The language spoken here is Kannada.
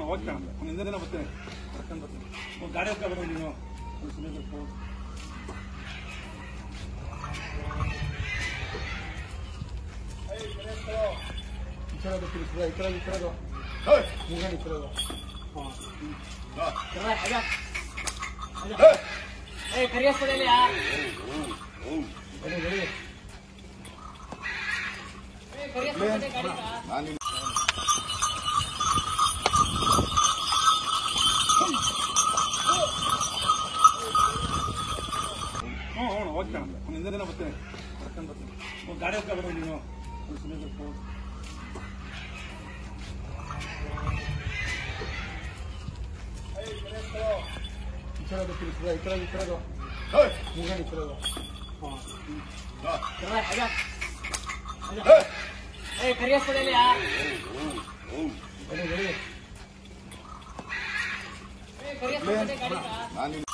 ಓಕೆ ಕಣ ಅವ್ನು ಹಿಂದೆ ಬರ್ತೀನಿ ಕರ್ಕೊಂಡು ಬರ್ತೀನಿ ಒಂದು ಗಾಡಿ ಹತ್ರ ಬರೋ ನೀನು ಒಂದು ಸುಮ್ಮನೆ ಸ್ವಲ್ಪ ಈ ಕಡೆ ತಿರ್ಗಿಸ್ಬಿಡು, ಈ ಕಡೆ ಈ ಕಡೆ ಹಿಂಗೆ ಈ ಕಡೆ ಹಾಂ ರೆಡಿ ರೆಡಿ ಹ್ಞೂ ಹ್ಞೂ ಓಕೆ ಕಣ ಅವ್ನು ಹಿಂದೆ ಬರ್ತೀನಿ ಕರ್ಕೊಂಡು ಬರ್ತೀನಿ ಒಂದು ಗಾಡಿ ಹತ್ರ ಬರೋ ನೀನು ಒಂದು ಸುಮ್ಮನೆ ಸ್ವಲ್ಪ ಈ ಕಡೆ ತಿರ್ಗಿಸ್ಬಿಡು, ಈ ಕಡೆ ಈ ಕಡೆ ಹಿಂಗೆ ಈ ಕಡೆ ಹಾಂ ರೆಡಿ ರೆಡಿ ನಾನು